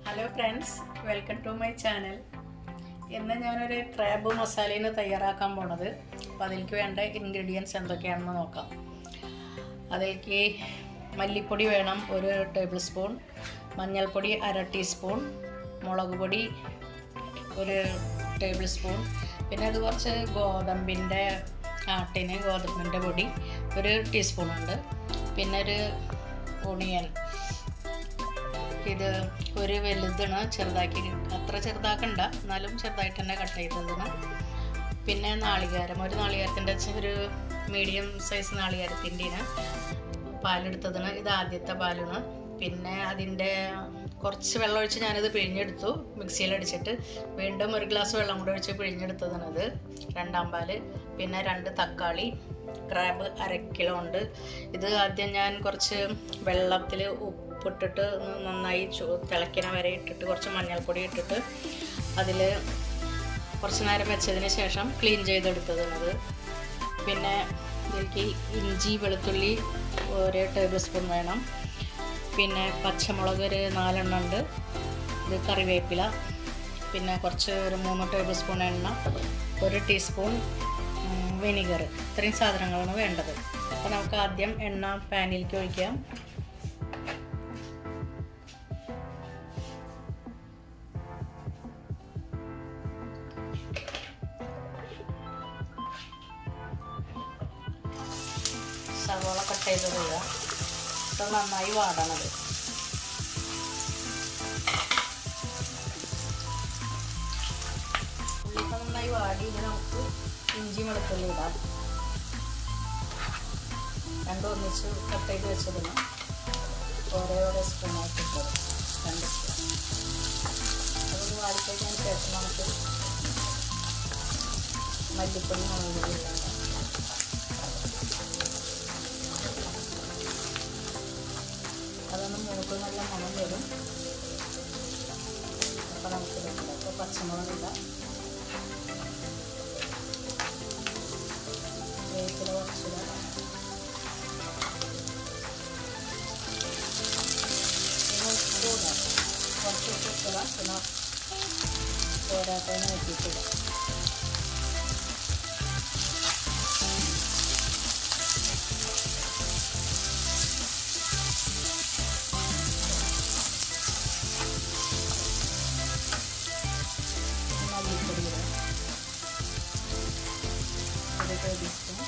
hello friends welcome to my channel ഇന്ന് ഞാനൊരു crab മസാലയാണ് തയ്യാറാക്കാൻ പോണത് അപ്പോൾ അതിലേക്ക് വേണ്ട ഇൻഗ്രീഡിയൻസ് എന്തൊക്കെയാണെന്ന് നോക്കാം അതിലേക്ക് മല്ലിപ്പൊടി വേണം ഒരു ടേബിൾ സ്പൂൺ മഞ്ഞൾപ്പൊടി അര ടീസ്പൂൺ മുളക് പൊടി ഒരു ടേബിൾ സ്പൂൺ പിന്നെ അത് കുറച്ച് ഗോതമ്പിൻ്റെ ആട്ടിന് ഗോതമ്പിൻ്റെ പൊടി ഒരു ടീസ്പൂൺ ഉണ്ട് പിന്നെ ഒരു ഒണിയൻ ഇത് ഒരു വലുതാണ് ചെറുതാക്കി അത്ര ചെറുതാക്കണ്ട എന്നാലും ചെറുതായിട്ട് തന്നെ കട്ട് ചെയ്തതാണ് പിന്നെ നാളികേരം ഒരു നാളികേരത്തിൻ്റെ ഒരു മീഡിയം സൈസ് നാളികേരത്തിൻ്റെയാണ് പാലെടുത്തതാണ് ഇത് ആദ്യത്തെ പാലാണ് പിന്നെ അതിൻ്റെ കുറച്ച് വെള്ളം ഒഴിച്ച് ഞാനിത് പിഴിഞ്ഞെടുത്തു മിക്സിയിൽ അടിച്ചിട്ട് വീണ്ടും ഒരു ഗ്ലാസ് വെള്ളം കൂടെ ഒഴിച്ച് പിഴിഞ്ഞെടുത്തതാണ് ഇത് രണ്ടാം പാല് പിന്നെ രണ്ട് തക്കാളി ക്രാബ് അര കിലോ ഉണ്ട് ഇത് ആദ്യം ഞാൻ കുറച്ച് വെള്ളത്തിൽ ഉപ്പിട്ടിട്ട് നന്നായി ചു തിളയ്ക്കണ വരെ ഇട്ടിട്ട് കുറച്ച് മഞ്ഞൾപ്പൊടി ഇട്ടിട്ട് അതിൽ കുറച്ച് നേരം വെച്ചതിന് ശേഷം ക്ലീൻ ചെയ്തെടുത്തതാണത് പിന്നെ ഇതിലേക്ക് ഇഞ്ചി വെളുത്തുള്ളി ഒരു ടേബിൾ സ്പൂൺ വേണം പിന്നെ പച്ചമുളക് ഒരു നാലെണ്ണം ഉണ്ട് ഇത് കറിവേപ്പില പിന്നെ കുറച്ച് ഒരു മൂന്ന് ടേബിൾ സ്പൂൺ എണ്ണ ഒരു ടീസ്പൂൺ വിനിഗർ ഇത്രയും സാധനങ്ങളാണ് വേണ്ടത് അപ്പോൾ നമുക്ക് ആദ്യം എണ്ണ പാനിലേക്ക് ഒഴിക്കാം സവോള കട്ട് ചെയ്ത് പോവുക ഇത് നന്നായി വാടണത് ഉള്ളിക്ക് നന്നായി വാടി ഇത് നമുക്ക് ഇഞ്ചി വെളുത്തുള്ളി ഇടാം രണ്ടും ഒന്നിച്ച് കട്ട് ചെയ്ത് വെച്ചതിന് ഓരോ ഓരോ സ്പൂണായിട്ട് ഇട്ടത് രണ്ട് സ്പൂൺ അതൊന്ന് വാടിക്കഴിഞ്ഞതിന് ശേഷം നമുക്ക് മല്ലിപ്പൊടി മുളക് പൊടി ഇടാം അതൊന്ന് മൂക്ക് നല്ല മണം വരും അപ്പോൾ നമുക്ക് ഇടാം അപ്പോൾ പച്ചമുളകില്ല വേപ്പില കുറച്ചിട പിന്നെ ഉപ്പിട കുറച്ച് ഉപ്പിട പിന്നെ പോരാത്തതിന് വെച്ചിട്ടില്ല മല്ലിപ്പൊടി ഇടാം ഒരു ടേബിൾ സ്പൂൺ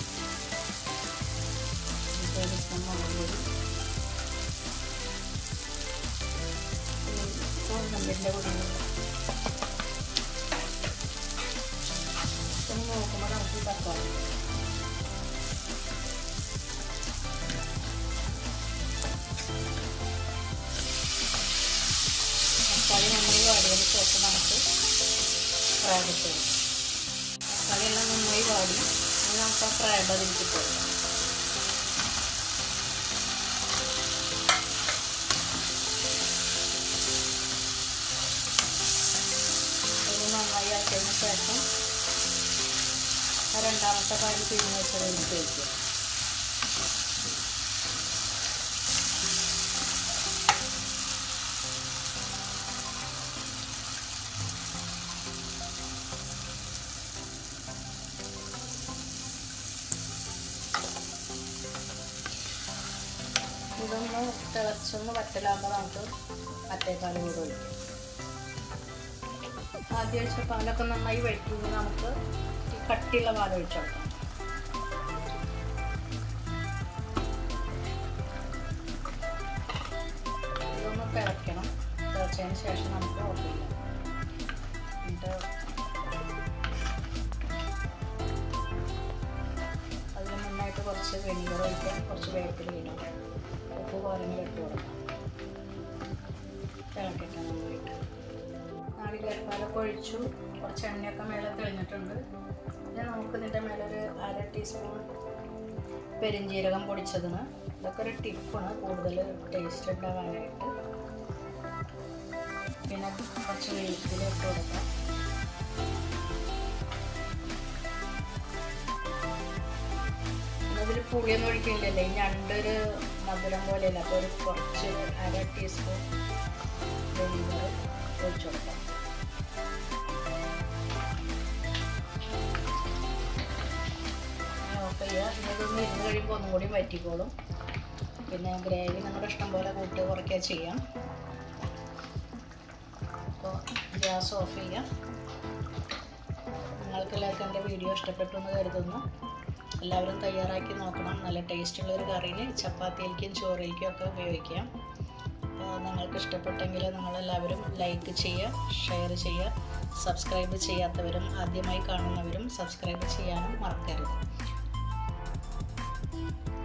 ഒരു ടേബിൾ സ്പൂൺ മുളക് പൊടി ഗോതമ്പിൻ്റെ പൊടി ഒന്ന് നോക്കുമ്പോൾ നമുക്ക് തക്കാളി തക്കാളി നന്നായി വാടിയതിന് ശേഷം നമുക്ക് ഫ്രൈഡ് ചെയ്യും തക്കാളിയെല്ലാം നന്നായി വാടി ഇനി നമുക്ക് ആ ഫ്രൈഡ് അതിലേക്ക് പോകാം ഇത് നന്നായി ആക്കിയതിന് ശേഷം ആ രണ്ടാമത്തെ പാല് പിഴിഞ്ഞ് വെച്ചത് എനിക്ക് വയ്ക്കുക ഇതൊന്ന് തിളച്ചൊന്ന് വറ്റലാകുമ്പോൾ നമുക്ക് മറ്റേ പാല് കൂടെ ഒഴിക്കും ആദ്യം ഒഴിച്ച പാലൊക്കെ നന്നായി വഴിക്കുമ്പോൾ നമുക്ക് ഈ കട്ടിയുള്ള പാൽ ഒഴിച്ചെടുക്കാം ഇതൊന്ന് തിളയ്ക്കണം തിളച്ചതിന് ശേഷം നമുക്ക് ഓഫ് ചെയ്യാം എന്നിട്ട് അതിന് മുന്നായിട്ട് കുറച്ച് വെനിഗർ ഒഴിക്കാം കുറച്ച് വേപ്പില ഇടാം ഉപ്പ് കുറഞ്ഞ് ഇട്ട് കൊടുക്കാം തിളക്കട്ടെ നന്നായിട്ട് നാളികേരപ്പാലൊക്കെ ഒഴിച്ചു കുറച്ച് എണ്ണയൊക്കെ മേലെ തെളിഞ്ഞിട്ടുണ്ട് പിന്നെ നമുക്ക് ഇതിൻ്റെ മേലെ ഒരു അര ടീസ്പൂൺ പെരിഞ്ജീരകം പൊടിച്ചതിന് ഇതൊക്കെ ഒരു ടിപ്പാണ് കൂടുതൽ ടേസ്റ്റ് ഉണ്ടാകാനായിട്ട് പിന്നെ കുറച്ച് വെയിറ്റിൽ ഇട്ട് കൊടുക്കാം ഇതിൽ പുളിയൊന്നും ഒഴിക്കില്ലല്ലോ ഈ ഞണ്ടൊരു മധുരം പോലെയല്ല അപ്പോൾ ഒരു കുറച്ച് അര ടീസ്പൂൺ വിനീഗർ ഒഴിച്ചു കൊടുക്കാം ഓഫ് ചെയ്യുക ഇനി ഇതൊന്ന് ഇരുന്ന് കഴിയുമ്പോൾ ഒന്നും കൂടി വറ്റിക്കോളും പിന്നെ ഗ്രേവി നമ്മുടെ ഇഷ്ടം പോലെ കൂട്ട് കുറയ്ക്കുക ചെയ്യാം അപ്പോൾ ഗ്യാസ് ഓഫ് ചെയ്യാം നിങ്ങൾക്ക് എല്ലാവർക്കും എൻ്റെ വീഡിയോ ഇഷ്ടപ്പെട്ടു എന്ന് കരുതുന്നു എല്ലാവരും തയ്യാറാക്കി നോക്കണം നല്ല ടേസ്റ്റുള്ള ഒരു കറിന് ചപ്പാത്തിയിലേക്കും ചോറിലേക്കും ഒക്കെ ഉപയോഗിക്കാം അപ്പോൾ നിങ്ങൾക്ക് ഇഷ്ടപ്പെട്ടെങ്കിൽ നിങ്ങളെല്ലാവരും ലൈക്ക് ചെയ്യുക ഷെയർ ചെയ്യുക സബ്സ്ക്രൈബ് ചെയ്യാത്തവരും ആദ്യമായി കാണുന്നവരും സബ്സ്ക്രൈബ് ചെയ്യാനും മറക്കരുത്